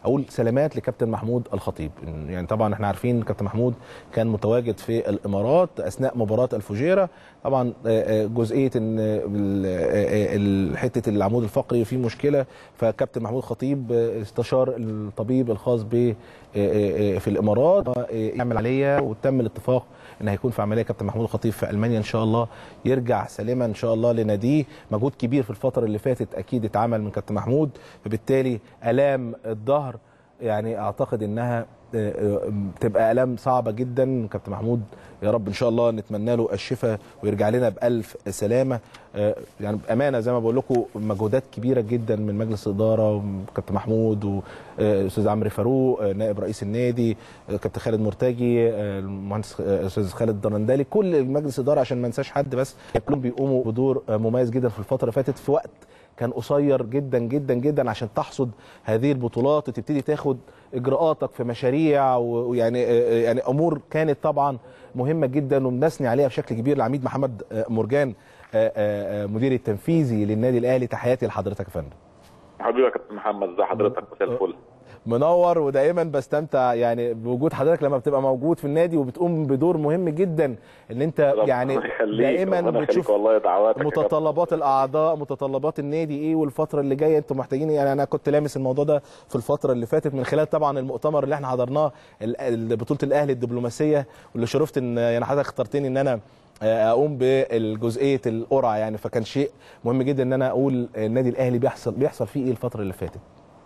اقول سلامات لكابتن محمود الخطيب يعني طبعا احنا عارفين كابتن محمود كان متواجد في الامارات اثناء مباراه الفجيره طبعا آه، آه، جزئيه ان ال- آه، ال- حته العمود الفقري فيه مشكله فكابتن محمود الخطيب آه، استشار الطبيب الخاص ب آه، آه، في الامارات آه، يعمل عمليه وتم الاتفاق ان هيكون في عمليه كابتن محمود الخطيب في المانيا ان شاء الله يرجع سالما ان شاء الله لناديه مجهود كبير في الفتره اللي فاتت اكيد اتعمل من كابتن محمود فبالتالي الام الظهر يعني اعتقد انها آه، آه، تبقى الام صعبه جدا كابتن محمود يا رب ان شاء الله نتمنى له الشفاء ويرجع لنا بالف سلامه آه، يعني بامانه زي ما بقول لكم مجهودات كبيره جدا من مجلس الاداره كابتن محمود واستاذ عمرو فاروق آه، نائب رئيس النادي آه، كابتن خالد مرتجي آه، المهندس آه، استاذ خالد درندالي كل مجلس الاداره عشان ما انساش حد بس كلهم بيقوموا بدور آه، مميز جدا في الفتره اللي فاتت في وقت كان قصير جدا جدا جدا عشان تحصد هذه البطولات وتبتدي تاخد اجراءاتك في مشاريع و- ويعني يعني امور كانت طبعا مهمه جدا وبنثني عليها بشكل كبير العميد محمد آه، مرجان آه، آه، آه، مدير التنفيذي للنادي الاهلي تحياتي لحضرتك يا فندم حبيبي يا كابتن محمد ازي حضرتك مساء الفل منور ودائما بستمتع يعني بوجود حضرتك لما بتبقى موجود في النادي وبتقوم بدور مهم جدا ان انت ربنا يعني يخليك، دائما ربنا يخليك بتشوف والله دعواتك يا كابتن. متطلبات الاعضاء متطلبات النادي ايه والفتره اللي جايه انتم محتاجين يعني انا كنت لامس الموضوع ده في الفتره اللي فاتت من خلال طبعا المؤتمر اللي احنا حضرناه ال- ال- بطوله الاهلي الدبلوماسيه واللي شرفت ان يعني حضرتك اخترتني ان انا آه، اقوم بالجزئيه القرعه يعني فكان شيء مهم جدا ان انا اقول النادي الاهلي بيحصل بيحصل فيه ايه الفتره اللي فاتت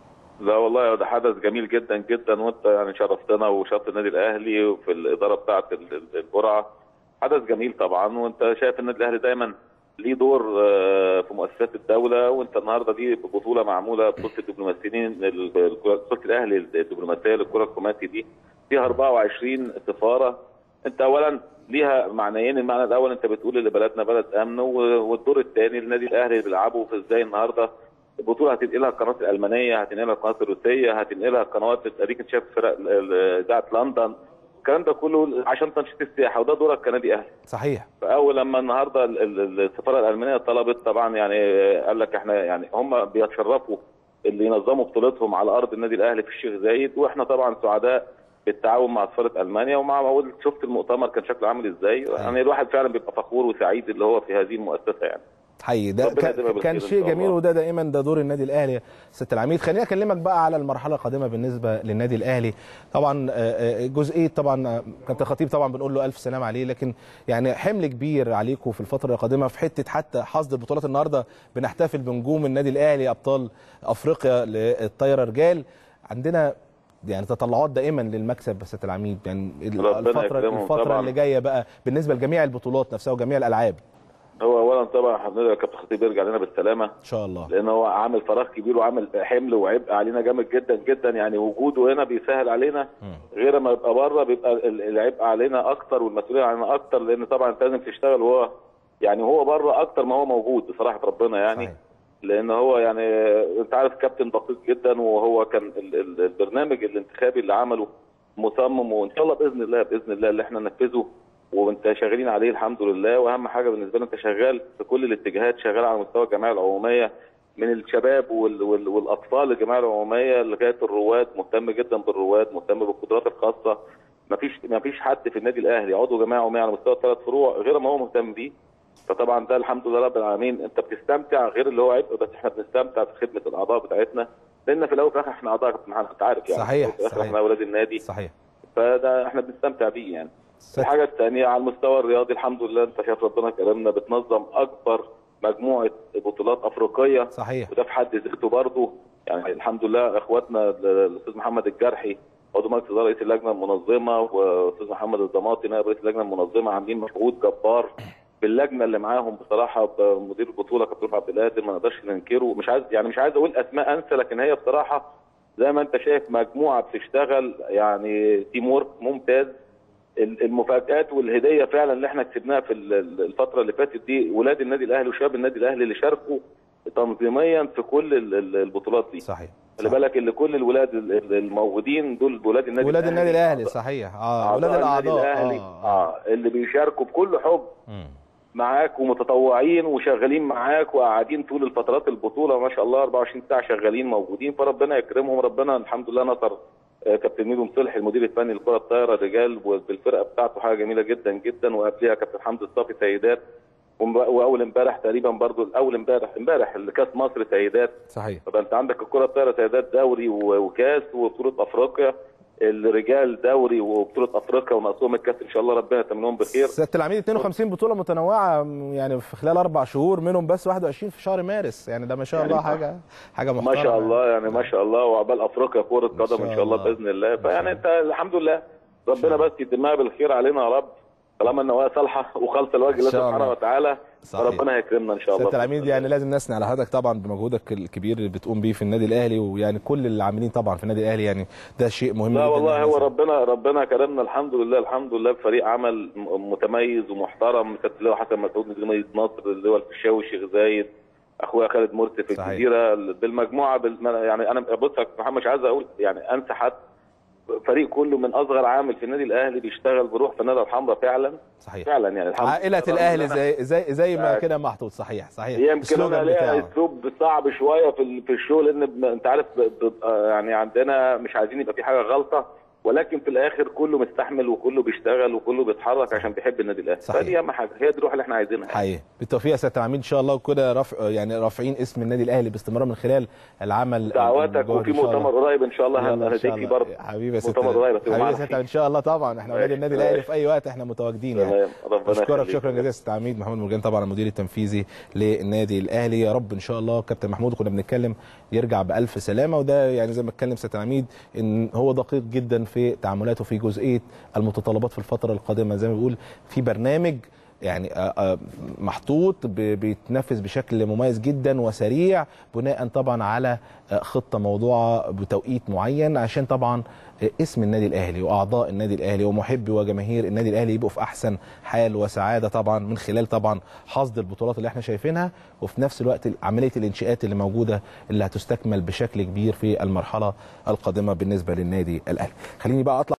لا والله ده حدث جميل جدا جدا وانت يعني شرفتنا وشرفت النادي الاهلي وفي الاداره بتاعه ال- ال- القرعه حدث جميل طبعا وانت شايف النادي الاهلي دايما ليه دور آه، في مؤسسات الدوله وانت النهارده دي بطوله معموله بطوله الدبلوماسيين ال- ال- بطوله الاهلي الدبلوماسيه للكره الخماسي دي فيها 24 سفاره انت اولا ليها معنيين المعنى الاول انت بتقول ان بلدنا بلد امن و- والدور الثاني النادي الاهلي اللي بيلعبه في ازاي النهارده البطوله هتنقلها القناه الالمانيه هتنقلها القناه الروسيه هتنقلها القنوات اديك انت شايف فرق ال- ال- اذاعه لندن الكلام ده كله عشان تنشيط السياحه وده دورك كنادي اهلي صحيح فاول لما النهارده ال- ال- السفاره الالمانيه طلبت طبعا يعني قال لك احنا يعني هم بيتشرفوا اللي ينظموا بطولتهم على ارض النادي الاهلي في الشيخ زايد واحنا طبعا سعداء بالتعاون مع سفاره المانيا ومع اقول شفت المؤتمر كان شكله عامل ازاي يعني الواحد فعلا بيبقى فخور وسعيد اللي هو في هذه المؤسسه يعني حقيقي ده ربنا كان, يديمها بالخير كان إن شيء شاء جميل الله. وده دائما ده دور النادي الاهلي يا سياده العميد خليني اكلمك بقى على المرحله القادمه بالنسبه للنادي الاهلي طبعا آه، آه، جزئيه طبعا آه، كابتن خطيب طبعا بنقول له الف سلام عليه لكن يعني حمل كبير عليكم في الفتره القادمه في حته حتى حصد البطولات النهارده بنحتفل بنجوم النادي الاهلي ابطال افريقيا للطايره رجال عندنا يعني تطلعات دائما للمكسب يا سياده العميد يعني ربنا الفتره يكرمهم الفتره طبعاً. اللي جايه بقى بالنسبه لجميع البطولات نفسها وجميع الالعاب هو اولا طبعا حضرتك يا كابتن خطيب يرجع لنا بالسلامه ان شاء الله لان هو عامل فراغ كبير وعامل حمل وعبء علينا جامد جدا جدا يعني وجوده هنا بيسهل علينا غير ما يبقى بره بيبقى ال- العبء علينا اكتر والمسؤوليه علينا اكتر لان طبعا انت لازم تشتغل وهو يعني هو بره اكتر ما هو موجود بصراحه ربنا يعني صحيح. لان هو يعني انت عارف كابتن دقيق جدا وهو كان ال- ال- البرنامج الانتخابي اللي عمله مصمم وان شاء الله باذن الله باذن الله اللي احنا ننفذه وانت شغالين عليه الحمد لله واهم حاجه بالنسبه لنا انت شغال في كل الاتجاهات شغال على مستوى الجمعيه العموميه من الشباب وال وال والاطفال الجمعيه العموميه لغايه الرواد مهتم جدا بالرواد مهتم بالقدرات الخاصه مفيش مفيش حد في النادي الاهلي عضو جمعيه عموميه على مستوى الثلاث فروع غير ما هو مهتم بيه فطبعا ده الحمد لله رب العالمين انت بتستمتع غير اللي هو عبء بس احنا بنستمتع في خدمه الاعضاء بتاعتنا لان في الاول وفي الاخر احنا اعضاء يا كابتن محمد، انت عارف يعني صحيح، في الأول وفي الآخر صحيح. احنا اولاد النادي صحيح فده احنا بنستمتع بيه يعني ست- الحاجه الثانيه على المستوى الرياضي الحمد لله انت شايف ربنا كرمنا بتنظم اكبر مجموعه بطولات افريقيه صحيح وده في حد ذاته برضه يعني الحمد لله اخواتنا الاستاذ محمد الجرحي عضو مجلس اداره رئيس اللجنه المنظمه واستاذ محمد الضماطي نائب رئيس اللجنه المنظمه عاملين مجهود جبار باللجنه اللي معاهم بصراحه بمدير البطوله كابتن عبد القادر ما نقدرش ننكره مش عايز يعني مش عايز اقول اسماء انسى لكن هي بصراحه زي ما انت شايف مجموعه بتشتغل يعني تيم ورك ممتاز ال- المفاجآت والهديه فعلا اللي احنا كسبناها في ال- ال- الفتره اللي فاتت دي ولاد النادي الاهلي وشباب النادي الاهلي اللي شاركوا تنظيميا في كل ال- ال- البطولات دي صحيح خلي بالك ان كل الولاد ال- ال- الموجودين دول ولاد النادي ولاد النادي الاهلي أعضاء- صحيح اه أعضاء ولاد النادي الاعضاء الاهلي آه. اه اللي بيشاركوا بكل حب مم. معاك ومتطوعين وشغالين معاك وقاعدين طول الفترات البطوله ما شاء الله 24 ساعه شغالين موجودين فربنا يكرمهم ربنا الحمد لله نصر آه، كابتن ميدو مصلحي المدير الفني لكره الطايره الرجال بالفرقه بتاعته حاجه جميله جدا جدا وقبلها كابتن حمدي الصافي سيدات وم- واول امبارح تقريبا برضو اول امبارح امبارح اللي كاس مصر سيدات صحيح طب انت عندك الكره الطايره سيدات دوري و- وكاس وبطوله افريقيا الرجال دوري وبطوله افريقيا وناقصهم الكاس ان شاء الله ربنا يتمنهم بخير سياده العميد 52 بطوله متنوعه يعني في خلال اربع شهور منهم بس 21 في شهر مارس يعني ده ما شاء يعني الله ما- حاجه حاجه محترمه ما شاء الله يعني ما شاء الله وعقبال افريقيا كره إن شاء قدم ان شاء الله الله. باذن الله إن شاء فيعني انت الحمد لله ربنا بس يتمها بالخير علينا يا رب طالما النوايا صالحه وخالصه الوجه إن الله شاء سبحانه الله. وتعالى صحيح. فربنا هيكرمنا ان شاء الله سياده العميد يعني لازم نثني على حضرتك طبعا بمجهودك الكبير اللي بتقوم بيه في النادي الاهلي ويعني كل اللي عاملين طبعا في النادي الاهلي يعني ده شيء مهم لا جداً والله إن هو الناس- ربنا ربنا كرمنا الحمد لله الحمد لله بفريق عمل م- متميز ومحترم كابتن اللي هو حسن مسعود نجم مدينه نصر اللي هو الفيشاوي الشيخ زايد اخويا خالد مرسي في صحيح. الجزيره بالمجموعه بال... يعني انا بص يا كابتن محمد مش عايز اقول يعني انسى حد فريق كله من اصغر عامل في النادي الاهلي بيشتغل بروح في النادي الحمراء فعلا صحيح فعلا يعني الحمد عائله لله. الاهلي أنا- زي زي زي ما آه. كده محطوط صحيح صحيح يمكن السلوجان انا ليا بتاعه. اسلوب صعب شويه في ال- في الشغل لان ب- انت عارف ب- ب- آه يعني عندنا مش عايزين يبقى في حاجه غلطه ولكن في الاخر كله مستحمل وكله بيشتغل وكله بيتحرك عشان بيحب النادي الاهلي صحيح. فدي اهم حاجه هي دي الروح اللي احنا عايزينها حقيقي بالتوفيق يا سياده العميد ان شاء الله وكده رفع يعني رافعين اسم النادي الاهلي باستمرار من خلال العمل دعواتك الجهدي وفي إن شاء الله. مؤتمر قريب ان شاء الله يلا إن هديك شاء فيه الله. برضه حبيبي يا سياده مؤتمر قريب هتبقى حبيبي يا معانا سياده فيه. ان شاء الله طبعا احنا اولاد ماشي، النادي الاهلي ماشي. في اي وقت احنا متواجدين يعني تمام ربنا بشكرك يخليك. شكرا جزيلا سياده العميد محمود مرجان طبعا المدير التنفيذي للنادي الاهلي يا رب ان شاء الله كابتن محمود كنا بنتكلم يرجع بالف سلامه وده يعني زي ما اتكلم سياده العميد ان هو دقيق جدا في تعاملاته في جزئيه المتطلبات في الفتره القادمه زي ما بيقول في برنامج يعني آه، آه، محطوط ب- بيتنفذ بشكل مميز جدا وسريع بناء طبعا على آه، خطه موضوعه بتوقيت معين عشان طبعا آه، اسم النادي الاهلي واعضاء النادي الاهلي ومحبي وجماهير النادي الاهلي يبقوا في احسن حال وسعاده طبعا من خلال طبعا حصد البطولات اللي احنا شايفينها وفي نفس الوقت عمليه الانشاءات اللي موجوده اللي هتستكمل بشكل كبير في المرحله القادمه بالنسبه للنادي الاهلي خليني بقى اطلع